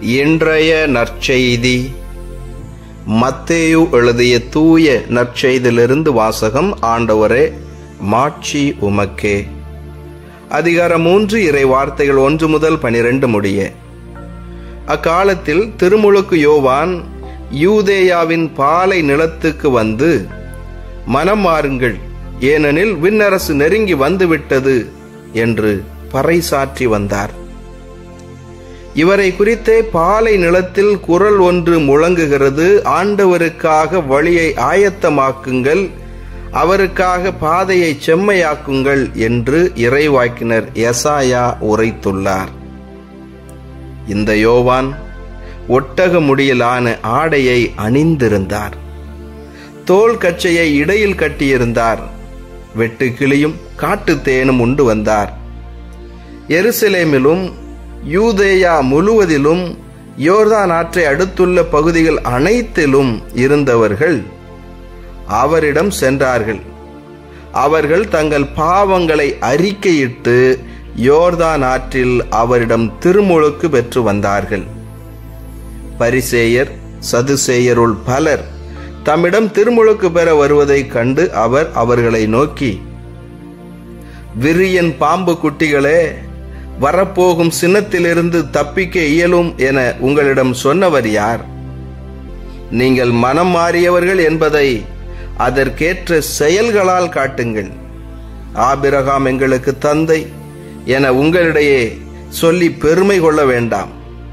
இன்றைய நற்செய்தி மத்தேயு எழுதிய தூய நற்செய்தியிலிருந்து வாசகம் ஆண்டவரே மாட்சி உமக்கே அதிகாரம் மூன்று இறை வார்த்தைகள் ஒன்று முதல் பனிரெண்டு முடிய அக்காலத்தில் திருமுழுக்கு யோவான் யூதேயாவின் பாலை நிலத்துக்கு வந்து மனம் மாறுங்கள் ஏனெனில் விண்ணரசு நெருங்கி வந்துவிட்டது என்று பறைசாற்றி வந்தார் இவரை குறித்தே பாலை நிலத்தில் குரல் ஒன்று முழங்குகிறது ஆண்டவருக்காக வழியை ஆயத்தமாக்குங்கள் அவருக்காக பாதையை செம்மையாக்குங்கள் என்று இறைவாக்கினர் எசாயா உரைத்துள்ளார் இந்த யோவான் ஒட்டக முடியிலான ஆடையை அணிந்திருந்தார் தோல் கச்சையை இடையில் கட்டியிருந்தார் வெட்டு கிளியும் காட்டு தேனும் உண்டு வந்தார் எருசலேமிலும் யூதேயா முழுவதிலும் யோர்தான் ஆற்றை அடுத்துள்ள பகுதிகள் அனைத்திலும் இருந்தவர்கள் அவரிடம் சென்றார்கள் அவர்கள் தங்கள் பாவங்களை அறிக்கையிட்டு யோர்தான் ஆற்றில் அவரிடம் திருமுழுக்கு பெற்று வந்தார்கள் பரிசேயர் சதுசேயருள் பலர் தம்மிடம் திருமுழுக்கு பெற வருவதைக் கண்டு அவர் அவர்களை நோக்கி விரியன் பாம்பு குட்டிகளே வரப்போகும் சின்னத்திலிருந்து தப்பிக்க இயலும் என உங்களிடம் சொன்னவர் யார் நீங்கள் மனம் மாறியவர்கள் என்பதை அதற்கேற்ற செயல்களால் காட்டுங்கள் ஆபிரகாம் எங்களுக்கு தந்தை என உங்களிடையே சொல்லி பெருமை கொள்ள வேண்டாம்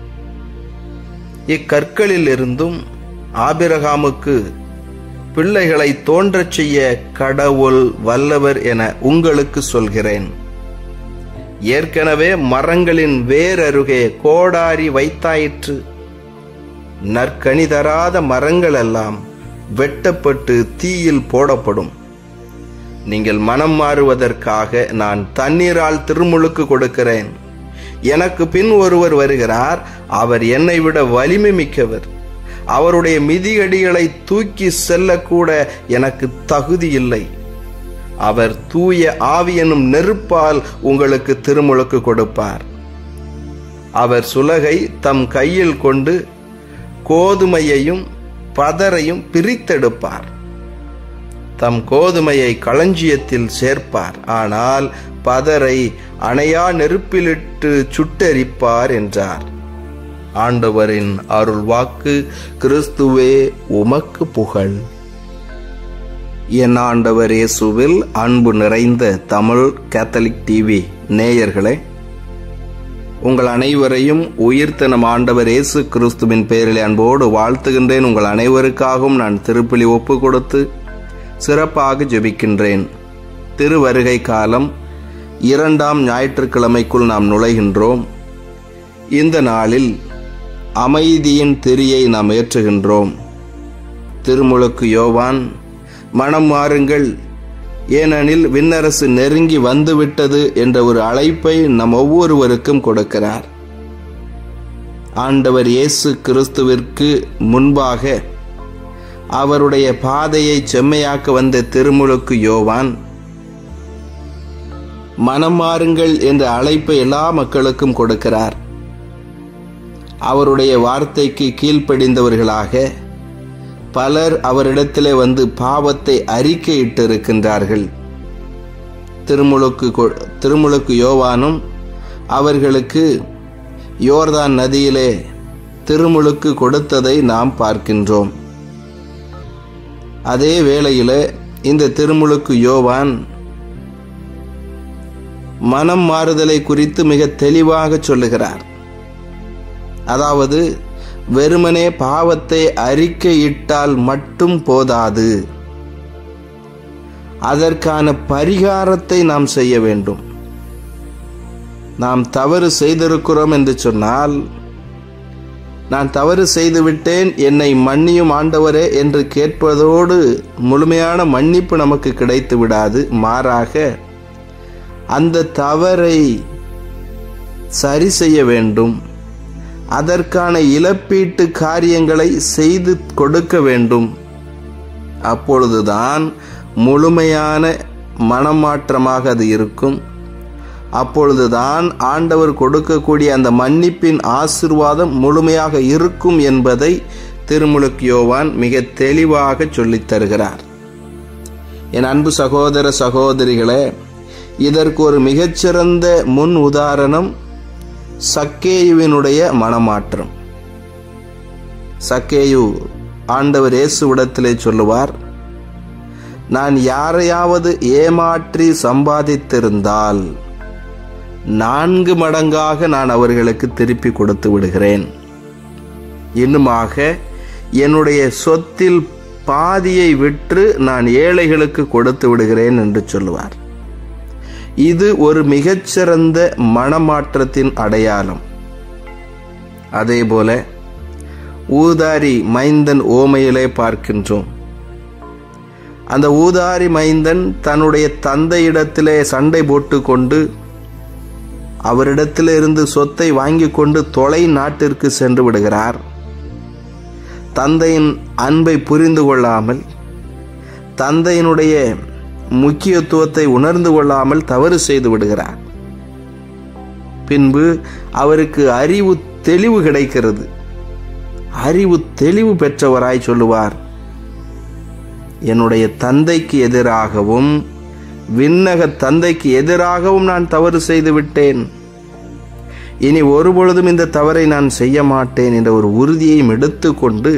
இக்கற்களில் இருந்தும் ஆபிரகாமுக்கு பிள்ளைகளை தோன்றச் செய்ய கடவுள் வல்லவர் என உங்களுக்கு சொல்கிறேன் ஏற்கனவே மரங்களின் வேரருகே கோடாரி வைத்தாயிற்று நற்கனி தராத மரங்கள் எல்லாம் வெட்டப்பட்டு தீயில் போடப்படும் நீங்கள் மனம் மாறுவதற்காக நான் தண்ணீரால் திருமுழுக்கு கொடுக்கிறேன் எனக்கு பின் ஒருவர் வருகிறார் அவர் என்னை விட வலிமை மிக்கவர் அவருடைய மிதியடிகளை தூக்கி செல்லக்கூட எனக்கு தகுதி இல்லை அவர் தூய ஆவி எனும் நெருப்பால் உங்களுக்கு திருமுழுக்கு கொடுப்பார் அவர் சுலகை தம் கையில் கொண்டு கோதுமையையும் பதரையும் பிரித்தெடுப்பார் தம் கோதுமையை களஞ்சியத்தில் சேர்ப்பார் ஆனால் பதரை அணையா நெருப்பிலிட்டு சுட்டெரிப்பார் என்றார் ஆண்டவரின் அருள் வாக்கு கிறிஸ்துவே உமக்கு புகழ் என் ஆண்டவர் இயேசுவில் அன்பு நிறைந்த தமிழ் கேத்தலிக் டிவி நேயர்களே உங்கள் அனைவரையும் உயிர்த்த நம் ஆண்டவர் இயேசு கிறிஸ்துவின் பெயரில் அன்போடு வாழ்த்துகின்றேன் உங்கள் அனைவருக்காகவும் நான் திருப்பலி ஒப்பு கொடுத்து சிறப்பாக ஜெபிக்கின்றேன் திருவருகை காலம் இரண்டாம் ஞாயிற்றுக்கிழமைக்குள் நாம் நுழைகின்றோம் இந்த நாளில் அமைதியின் திரியை நாம் ஏற்றுகின்றோம் திருமுழுக்கு யோவான் மனம் மாறுங்கள் ஏனெனில் விண்ணரசு நெருங்கி வந்துவிட்டது என்ற ஒரு அழைப்பை நம் ஒவ்வொருவருக்கும் கொடுக்கிறார் ஆண்டவர் இயேசு கிறிஸ்துவிற்கு முன்பாக அவருடைய பாதையை செம்மையாக்க வந்த திருமுழுக்கு யோவான் மனம் மாறுங்கள் என்ற அழைப்பை எல்லா மக்களுக்கும் கொடுக்கிறார் அவருடைய வார்த்தைக்கு கீழ்ப்படிந்தவர்களாக பலர் அவரிடத்திலே வந்து பாவத்தை அறிக்கையிட்டு இருக்கின்றார்கள் திருமுழுக்கு திருமுழுக்கு யோவானும் அவர்களுக்கு யோர்தான் நதியிலே திருமுழுக்கு கொடுத்ததை நாம் பார்க்கின்றோம் அதே வேளையில இந்த திருமுழுக்கு யோவான் மனம் மாறுதலை குறித்து மிக தெளிவாக சொல்லுகிறார் அதாவது வெறுமனே பாவத்தை அறிக்கையிட்டால் மட்டும் போதாது அதற்கான பரிகாரத்தை நாம் செய்ய வேண்டும் நாம் தவறு செய்திருக்கிறோம் என்று சொன்னால் நான் தவறு செய்துவிட்டேன் என்னை மன்னியும் ஆண்டவரே என்று கேட்பதோடு முழுமையான மன்னிப்பு நமக்கு கிடைத்து விடாது மாறாக அந்த தவறை சரி செய்ய வேண்டும் அதற்கான இழப்பீட்டு காரியங்களை செய்து கொடுக்க வேண்டும் அப்பொழுதுதான் முழுமையான மனமாற்றமாக அது இருக்கும் அப்பொழுதுதான் ஆண்டவர் கொடுக்கக்கூடிய அந்த மன்னிப்பின் ஆசிர்வாதம் முழுமையாக இருக்கும் என்பதை திருமுழுக் யோவான் மிக தெளிவாக சொல்லித் தருகிறார் என் அன்பு சகோதர சகோதரிகளே இதற்கு ஒரு மிகச்சிறந்த முன் உதாரணம் சக்கேயுவினுடைய மனமாற்றம் சக்கேயு ஆண்டவர் இயேசுவிடத்திலே சொல்லுவார் நான் யாரையாவது ஏமாற்றி சம்பாதித்திருந்தால் நான்கு மடங்காக நான் அவர்களுக்கு திருப்பி கொடுத்து விடுகிறேன் இன்னுமாக என்னுடைய சொத்தில் பாதியை விற்று நான் ஏழைகளுக்கு கொடுத்து விடுகிறேன் என்று சொல்லுவார் இது ஒரு மிகச்சிறந்த மனமாற்றத்தின் அடையாளம் அதேபோல ஊதாரி மைந்தன் ஓமையிலே பார்க்கின்றோம் அந்த ஊதாரி மைந்தன் தன்னுடைய தந்தையிடத்திலே சண்டை போட்டுக்கொண்டு அவரிடத்திலிருந்து சொத்தை வாங்கி கொண்டு தொலை நாட்டிற்கு சென்று விடுகிறார் தந்தையின் அன்பை புரிந்து கொள்ளாமல் தந்தையினுடைய முக்கியத்துவத்தை உணர்ந்து கொள்ளாமல் தவறு செய்து விடுகிறார் பின்பு அவருக்கு அறிவு தெளிவு கிடைக்கிறது அறிவு தெளிவு பெற்றவராய் சொல்லுவார் என்னுடைய தந்தைக்கு எதிராகவும் விண்ணக தந்தைக்கு எதிராகவும் நான் தவறு செய்து விட்டேன் இனி ஒருபொழுதும் இந்த தவறை நான் செய்ய மாட்டேன் என்ற ஒரு உறுதியையும் எடுத்துக்கொண்டு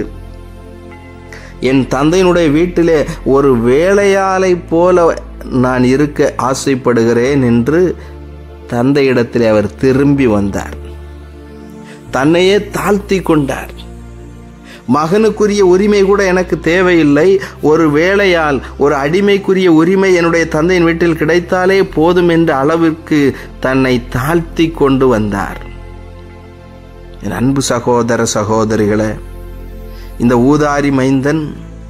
என் தந்தையினுடைய வீட்டிலே ஒரு வேலையாளை போல நான் இருக்க ஆசைப்படுகிறேன் என்று தந்தையிடத்திலே அவர் திரும்பி வந்தார் தன்னையே தாழ்த்தி கொண்டார் மகனுக்குரிய உரிமை கூட எனக்கு தேவையில்லை ஒரு வேலையால் ஒரு அடிமைக்குரிய உரிமை என்னுடைய தந்தையின் வீட்டில் கிடைத்தாலே போதும் என்ற அளவிற்கு தன்னை தாழ்த்தி கொண்டு வந்தார் என் அன்பு சகோதர சகோதரிகளே இந்த ஊதாரி மைந்தன்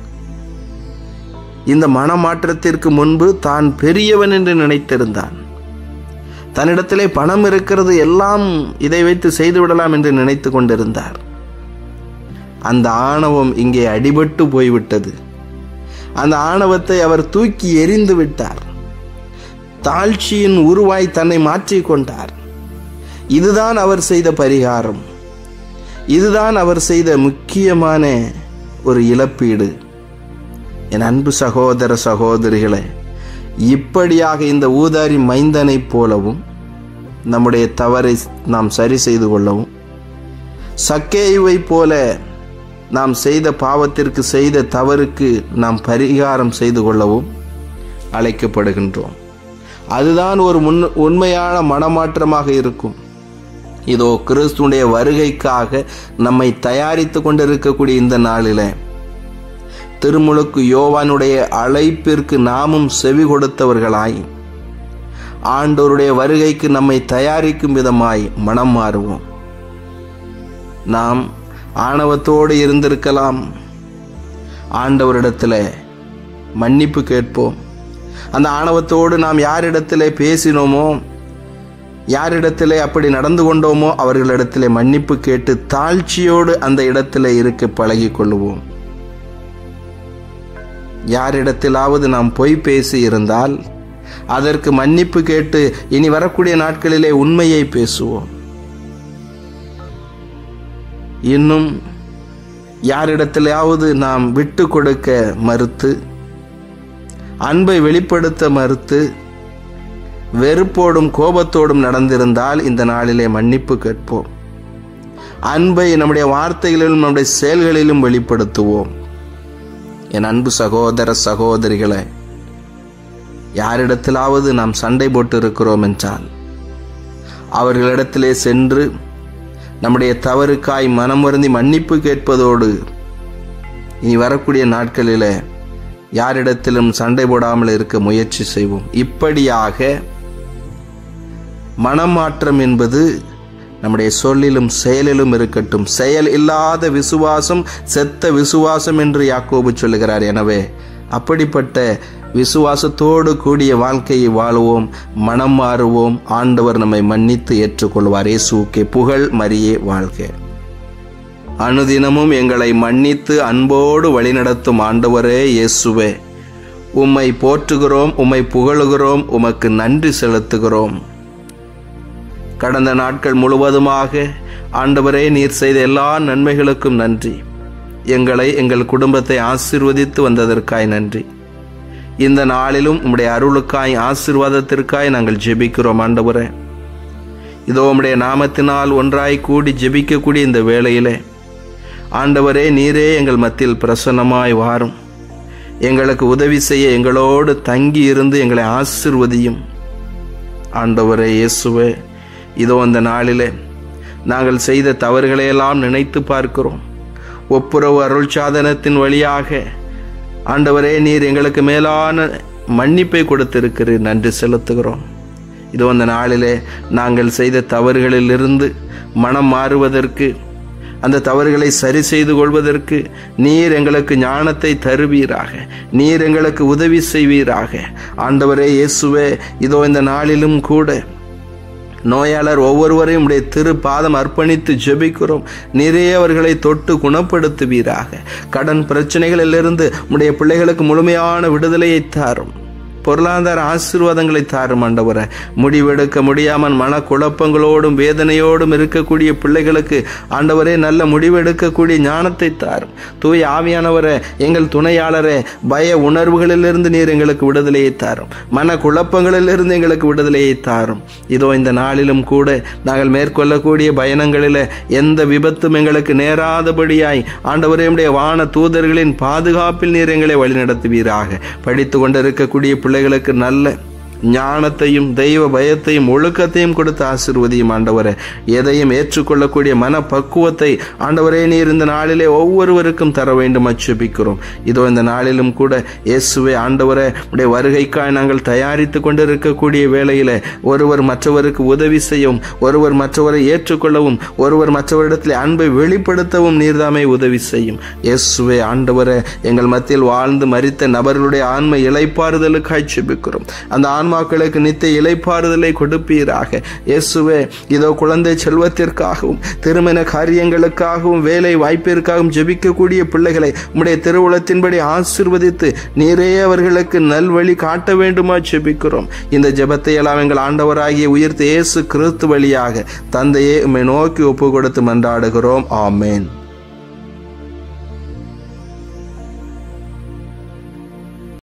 இந்த மனமாற்றத்திற்கு முன்பு தான் பெரியவன் என்று நினைத்திருந்தான் தன்னிடத்திலே பணம் இருக்கிறது எல்லாம் இதை வைத்து செய்துவிடலாம் என்று நினைத்து கொண்டிருந்தார் அந்த ஆணவம் இங்கே அடிபட்டு போய்விட்டது அந்த ஆணவத்தை அவர் தூக்கி எறிந்து விட்டார் தாழ்ச்சியின் உருவாய் தன்னை மாற்றிக்கொண்டார் இதுதான் அவர் செய்த பரிகாரம் இதுதான் அவர் செய்த முக்கியமான ஒரு இழப்பீடு என் அன்பு சகோதர சகோதரிகளே இப்படியாக இந்த ஊதாரி மைந்தனைப் போலவும் நம்முடைய தவறை நாம் சரி செய்து கொள்ளவும் சக்கேயுவை போல நாம் செய்த பாவத்திற்கு செய்த தவறுக்கு நாம் பரிகாரம் செய்து கொள்ளவும் அழைக்கப்படுகின்றோம் அதுதான் ஒரு முன் உண்மையான மனமாற்றமாக இருக்கும் இதோ கிறிஸ்துடைய வருகைக்காக நம்மை தயாரித்து கொண்டிருக்கக்கூடிய இந்த நாளில் திருமுழுக்கு யோவானுடைய அழைப்பிற்கு நாமும் செவி கொடுத்தவர்களாய் ஆண்டோருடைய வருகைக்கு நம்மை தயாரிக்கும் விதமாய் மனம் மாறுவோம் நாம் ஆணவத்தோடு இருந்திருக்கலாம் ஆண்டவரிடத்தில் மன்னிப்பு கேட்போம் அந்த ஆணவத்தோடு நாம் யாரிடத்திலே பேசினோமோ யாரிடத்திலே அப்படி நடந்து கொண்டோமோ அவர்களிடத்திலே மன்னிப்பு கேட்டு தாழ்ச்சியோடு அந்த இடத்திலே இருக்க பழகி கொள்ளுவோம் யாரிடத்திலாவது நாம் பொய் பேசி இருந்தால் அதற்கு மன்னிப்பு கேட்டு இனி வரக்கூடிய நாட்களிலே உண்மையை பேசுவோம் இன்னும் யாரிடத்திலாவது நாம் விட்டு கொடுக்க மறுத்து அன்பை வெளிப்படுத்த மறுத்து வெறுப்போடும் கோபத்தோடும் நடந்திருந்தால் இந்த நாளிலே மன்னிப்பு கேட்போம் அன்பை நம்முடைய வார்த்தைகளிலும் நம்முடைய செயல்களிலும் வெளிப்படுத்துவோம் என் அன்பு சகோதர சகோதரிகளை யாரிடத்திலாவது நாம் சண்டை போட்டு இருக்கிறோம் என்றால் அவர்களிடத்திலே சென்று நம்முடைய தவறுக்காய் மனம் வருந்தி மன்னிப்பு கேட்பதோடு இனி வரக்கூடிய நாட்களில் யாரிடத்திலும் சண்டை போடாமல் இருக்க முயற்சி செய்வோம் இப்படியாக மனமாற்றம் என்பது நம்முடைய சொல்லிலும் செயலிலும் இருக்கட்டும் செயல் இல்லாத விசுவாசம் செத்த விசுவாசம் என்று யாக்கோபு சொல்லுகிறார் எனவே அப்படிப்பட்ட விசுவாசத்தோடு கூடிய வாழ்க்கையை வாழுவோம் மனம் மாறுவோம் ஆண்டவர் நம்மை மன்னித்து ஏற்றுக்கொள்வார் இயேசுக்கே புகழ் மரியே வாழ்க அனுதினமும் எங்களை மன்னித்து அன்போடு வழிநடத்தும் ஆண்டவரே இயேசுவே உம்மை போற்றுகிறோம் உம்மை புகழுகிறோம் உமக்கு நன்றி செலுத்துகிறோம் கடந்த நாட்கள் முழுவதுமாக ஆண்டவரே நீர் செய்த எல்லா நன்மைகளுக்கும் நன்றி எங்களை எங்கள் குடும்பத்தை ஆசிர்வதித்து வந்ததற்காய் நன்றி இந்த நாளிலும் உம்முடைய அருளுக்காய் ஆசிர்வாதத்திற்காய் நாங்கள் ஜெபிக்கிறோம் ஆண்டவரே இதோ உம்முடைய நாமத்தினால் ஒன்றாய் கூடி ஜெபிக்கக்கூடிய இந்த வேளையிலே ஆண்டவரே நீரே எங்கள் மத்தியில் பிரசன்னமாய் வாரும் எங்களுக்கு உதவி செய்ய எங்களோடு தங்கி இருந்து எங்களை ஆசிர்வதியும் ஆண்டவரே இயேசுவே இதோ அந்த நாளிலே நாங்கள் செய்த தவறுகளையெல்லாம் நினைத்து பார்க்கிறோம் ஒப்புரவு அருள் சாதனத்தின் வழியாக ஆண்டவரே நீர் எங்களுக்கு மேலான மன்னிப்பை கொடுத்திருக்கிறீர் நன்றி செலுத்துகிறோம் இதோ அந்த நாளிலே நாங்கள் செய்த தவறுகளிலிருந்து மனம் மாறுவதற்கு அந்த தவறுகளை சரி செய்து கொள்வதற்கு நீர் எங்களுக்கு ஞானத்தை தருவீராக நீர் எங்களுக்கு உதவி செய்வீராக ஆண்டவரே இயேசுவே இதோ இந்த நாளிலும் கூட நோயாளர் ஒவ்வொருவரையும் உடைய திரு பாதம் அர்ப்பணித்து ஜெபிக்கிறோம் நிறைய அவர்களை தொட்டு குணப்படுத்துவீராக கடன் பிரச்சனைகளிலிருந்து உடைய பிள்ளைகளுக்கு முழுமையான விடுதலையை தாரும் பொருளாதார ஆசீர்வாதங்களை தாரும் ஆண்டவரை முடிவெடுக்க முடியாமல் மனக்குழப்பங்களோடும் வேதனையோடும் இருக்கக்கூடிய பிள்ளைகளுக்கு ஆண்டவரே நல்ல முடிவெடுக்கக்கூடிய ஞானத்தை தாரும் தூய் ஆவியானவரை எங்கள் துணையாளரே பய உணர்வுகளிலிருந்து நீர் எங்களுக்கு விடுதலையை தாரும் மன குழப்பங்களிலிருந்து எங்களுக்கு விடுதலையை தாரும் இதோ இந்த நாளிலும் கூட நாங்கள் மேற்கொள்ளக்கூடிய பயணங்களில் எந்த விபத்தும் எங்களுக்கு நேராதபடியாய் ஆண்டவரே உடைய வான தூதர்களின் பாதுகாப்பில் நீர் எங்களை வழிநடத்துவீராக படித்து கொண்டிருக்கக்கூடிய பிள்ளைகளுக்கு நல்ல ஞானத்தையும் தெய்வ பயத்தையும் ஒழுக்கத்தையும் கொடுத்து ஆசிர்வதியும் ஆண்டவரே எதையும் ஏற்றுக்கொள்ளக்கூடிய மன பக்குவத்தை ஆண்டவரே நீர் இந்த நாளிலே ஒவ்வொருவருக்கும் தர வேண்டும் அச்சுபிக்கிறோம் இதோ இந்த நாளிலும் கூட இயேசுவே ஆண்டவரே உடைய வருகைக்காய் நாங்கள் தயாரித்து கொண்டிருக்கக்கூடிய வேளையில ஒருவர் மற்றவருக்கு உதவி செய்யவும் ஒருவர் மற்றவரை ஏற்றுக்கொள்ளவும் ஒருவர் மற்றவரிடத்தில் அன்பை வெளிப்படுத்தவும் நீர்தாமே உதவி செய்யும் இயேசுவே ஆண்டவரே எங்கள் மத்தியில் வாழ்ந்து மறித்த நபர்களுடைய ஆன்மை இலைப்பாறுதலுக்காய் செபிக்கிறோம் அந்த ஆன்மாக்களுக்கு நித்திய இலைப்பாறுதலை கொடுப்பீராக இயேசுவே இதோ குழந்தை செல்வத்திற்காகவும் திருமண காரியங்களுக்காகவும் வேலை வாய்ப்பிற்காகவும் ஜெபிக்கக்கூடிய பிள்ளைகளை உம்முடைய திருவுளத்தின்படி ஆசிர்வதித்து நீரே அவர்களுக்கு நல்வழி காட்ட வேண்டுமா ஜெபிக்கிறோம் இந்த ஜெபத்தை எல்லாம் எங்கள் ஆண்டவராகிய உயிர்த்த இயேசு கிறிஸ்து வழியாக தந்தையே உம்மை நோக்கி ஒப்பு கொடுத்து மன்றாடுகிறோம் ஆமேன்